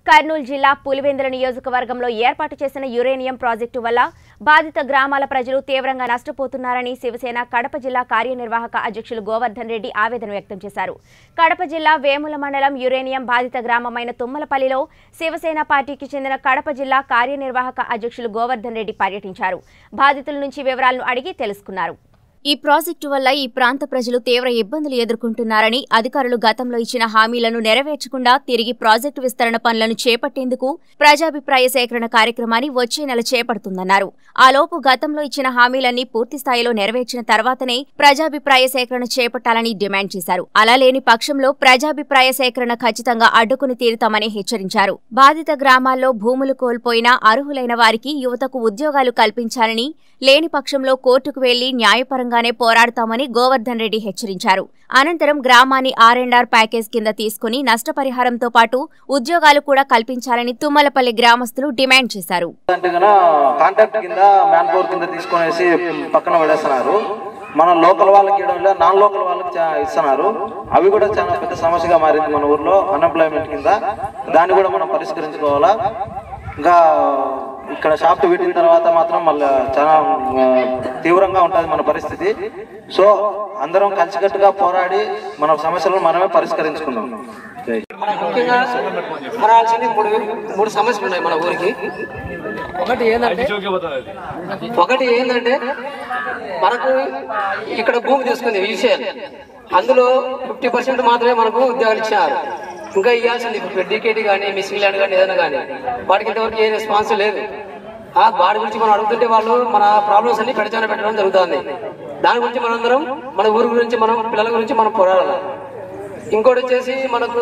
కర్నూలు జిల్లా పులివెందుల నియోజకవర్గంలో ఏర్పాటు చేసిన యురేనియం ప్రాజెక్టు వల్ల బాధిత గ్రామాల ప్రజలు తీవ్రంగా నష్టపోతున్నారని శివసేన కడప జిల్లా కార్యనిర్వాహక అధ్యక్షులు గోవర్ధన్ రెడ్డి ఆవేదన వ్యక్తం చేశారు కడప జిల్లా వేముల మండలం యురేనియం బాధిత గ్రామమైన తుమ్మలపల్లిలో శివసేన పార్టీకి చెందిన కడప జిల్లా కార్యనిర్వాహక అధ్యక్షులు గోవర్ధన్ రెడ్డి పర్యటించారు బాధితుల నుంచి వివరాలను అడిగి తెలుసుకున్నారు ఈ ప్రాజెక్టు వల్ల ఈ ప్రాంత ప్రజలు తీవ్ర ఇబ్బందులు ఎదుర్కొంటున్నారని అధికారులు గతంలో ఇచ్చిన హామీలను నెరవేర్చకుండా తిరిగి ప్రాజెక్టు విస్తరణ పనులను చేపట్టేందుకు ప్రజాభిప్రాయ సేకరణ కార్యక్రమాన్ని వచ్చే నెల చేపడుతుందన్నారు ఆలోపు గతంలో ఇచ్చిన హామీలన్నీ పూర్తి స్థాయిలో నెరవేర్చిన తర్వాతనే ప్రజాభిప్రాయ సేకరణ చేపట్టాలని డిమాండ్ చేశారు అలా లేని పక్షంలో ప్రజాభిప్రాయ సేకరణ ఖచ్చితంగా అడ్డుకుని తీరుతామని హెచ్చరించారు బాధిత గ్రామాల్లో భూములు కోల్పోయిన అర్హులైన వారికి యువతకు ఉద్యోగాలు కల్పించాలని లేని పక్షంలో కోర్టుకు వెళ్లి న్యాయపరంగానే పోరాడతామని గోవర్ధన్ రెడ్డి హెచ్చరించారు అనంతరం గ్రామాన్ని ఆర్ అండ్ ఆర్ ప్యాకేజ్ కింద తీసుకుని నష్టపరిహారంతో పాటు ఉద్యోగాలు కూడా కల్పించాలని తుమ్మలపల్లి గ్రామస్తులు డిమాండ్ చేశారు అంటే కనుక కాంట్రాక్ట్ కింద మ్యాన్ పవర్ కింద తీసుకొనేసి పక్కన పడేస్తున్నారు మన లోకల్ వాళ్ళకి ఇవ్వడం లేదు నాన్ లోకల్ వాళ్ళకి చా- ఇస్తున్నారు అవి కూడా చాలా పెద్ద సమస్యగా మారింది మన ఊర్లో అన్ఎంప్లాయ్మెంట్ కింద దాన్ని కూడా మనం పరిష్కరించుకోవాలా ఇంకా ఇక్కడ షాప్ పెట్టిన తర్వాత మాత్రం మళ్ళీ చాలా ఆ, తీవ్రంగా ఉంటుంది మన పరిస్థితి సో అందరం కలిసికట్టుగా పోరాడి మన సమస్యలను మనమే పరిష్కరించుకుందాం జై. ముఖ్యంగా మారాల్సింది మూడు మూడు సమస్యలు ఉన్నాయి మన ఊరికి ఒకటి ఏంటంటే ఒకటి ఏంటంటే మనకు ఇక్కడ భూమి తీసుకుంది విషయాలు అందులో ఫిఫ్టీ పర్సెంట్ మాత్రమే మనకు ఉద్యోగాలు ఇచ్చారు ఇంకా ఇవ్వాల్సింది ఇప్పుడు డీకేటీ కానీ మిస్సింగ్ ల్యాండ్ కానీ ఏదైనా కానీ వాటికి ఇంతవరకు ఏ రెస్పాన్స్ లేదు ఆ వాటి గురించి మనం అడుగుతుంటే వాళ్ళు మన ప్రాబ్లమ్స్ అన్ని పెడచాన పెట్టడం జరుగుతుంది దాని గురించి మనందరం మన ఊరి గురించి మనం పిల్లల గురించి మనం పోరాడాలి ఇంకోటి వచ్చేసి మనకు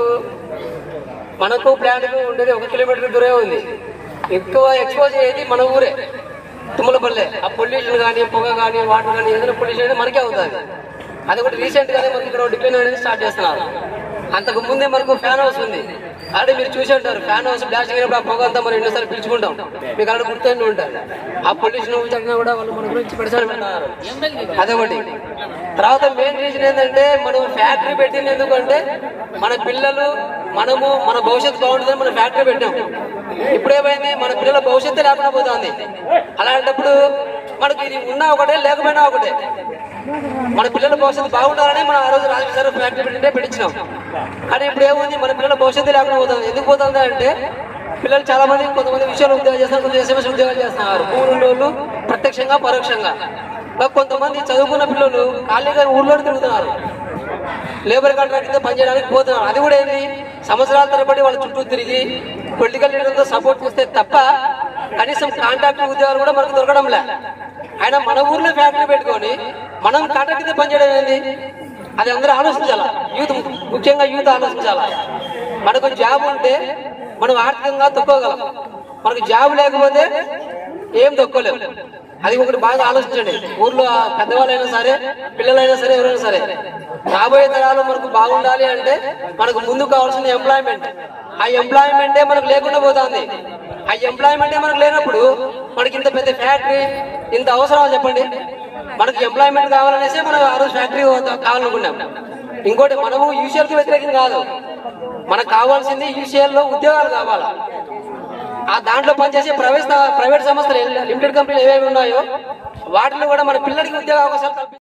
మనకు ప్లాంట్ ఉండేది ఒక కిలోమీటర్ దూరే ఉంది ఎక్కువ ఎక్స్పోజ్ అయ్యేది మన ఊరే తుమ్మలపల్లె ఆ పొల్యూషన్ కానీ పొగ కానీ వాటర్ కానీ ఏదైనా పొల్యూషన్ అనేది మనకే అవుతుంది అది ఒకటి రీసెంట్ గానే మనకి ఇక్కడ డిప్లైన్ అనేది స్టార్ట్ చేస్తున్నారు అంతకు ముందే మనకు ఫ్యాన్ హౌస్ ఉంది ఆల్రెడీ మీరు చూసి ఉంటారు ఫ్యాన్ హౌస్ బ్లాస్ట్ అయినప్పుడు ఆ పొగ అంతా మనం ఎన్నోసార్లు పిలుచుకుంటాం మీకు అక్కడ గుర్తుండి ఉంటారు ఆ పొల్యూషన్ జరిగినా కూడా వాళ్ళు మన గురించి పెడతారు పెడతారు అదొకటి తర్వాత మెయిన్ రీజన్ ఏంటంటే మనం ఫ్యాక్టరీ పెట్టింది ఎందుకంటే మన పిల్లలు మనము మన భవిష్యత్తు బాగుంటుందని మనం ఫ్యాక్టరీ పెట్టాం ఇప్పుడేమైంది మన పిల్లల భవిష్యత్తు లేకుండా పోతుంది అలాంటప్పుడు మనకి ఇది ఉన్నా ఒకటే లేకపోయినా ఒకటే మన పిల్లల భవిష్యత్తు బాగుండాలని మనం ఆ రోజు రాజకీయ ఫ్యాక్టరీ పెట్టింటే పెట్టించినాం కానీ ఇప్పుడు ఏముంది మన పిల్లల భవిష్యత్తు లేకుండా పోతుంది ఎందుకు పోతుంది అంటే పిల్లలు చాలా మంది కొంతమంది విషయాలు ఉద్యోగాలు చేస్తారు కొంత ఎస్ఎంఎస్ ఉద్యోగాలు చేస్తున్నారు ఊరు వాళ్ళు ప్రత్యక్షంగా పరోక్షంగా ఇంకా కొంతమంది చదువుకున్న పిల్లలు ఖాళీగా ఊర్లో తిరుగుతున్నారు లేబర్ కాంట్రాక్ట్ కింద పనిచేయడానికి పోతున్నారు అది కూడా ఏంది సంవత్సరాల తరబడి వాళ్ళ చుట్టూ తిరిగి పొలిటికల్ లీడర్తో సపోర్ట్ చేస్తే తప్ప కనీసం కాంట్రాక్ట్ ఉద్యోగాలు కూడా మనకు దొరకడం లే ఆయన మన ఊర్లో ఫ్యాక్టరీ పెట్టుకొని మనం కాంట్రాక్ట్ కింద పనిచేయడం ఏంది అది అందరూ ఆలోచించాలా యూత్ ముఖ్యంగా యూత్ ఆలోచించాలా మనకు జాబ్ ఉంటే మనం ఆర్థికంగా తొక్కోగలం మనకు జాబ్ లేకపోతే ఏం తొక్కోలేము అది ఒకటి బాగా ఆలోచించండి ఊర్లో ఆ పెద్దవాళ్ళైనా సరే పిల్లలైనా సరే ఎవరైనా సరే రాబోయే తరాలు మనకు బాగుండాలి అంటే మనకు ముందు కావాల్సిన ఎంప్లాయ్మెంట్ ఆ ఎంప్లాయ్మెంటే మనకు లేకుండా పోతుంది ఆ ఎంప్లాయ్మెంటే మనకు లేనప్పుడు మనకి ఇంత పెద్ద ఫ్యాక్టరీ ఇంత అవసరం చెప్పండి మనకు ఎంప్లాయ్మెంట్ కావాలనేసి మనం ఆ రోజు ఫ్యాక్టరీ కావాలనుకున్నాం ఇంకోటి మనము యూసీఎల్ కి వ్యతిరేకం కాదు మనకు కావాల్సింది యూసీఎల్ లో ఉద్యోగాలు కావాలా ఆ దాంట్లో పనిచేసే ప్రైవేట్ ప్రైవేట్ సంస్థలు లిమిటెడ్ కంపెనీలు ఏవేవి ఉన్నాయో వాటిలో కూడా మన పిల్లలకి ఉద్యోగ అవకాశాలు కల్పి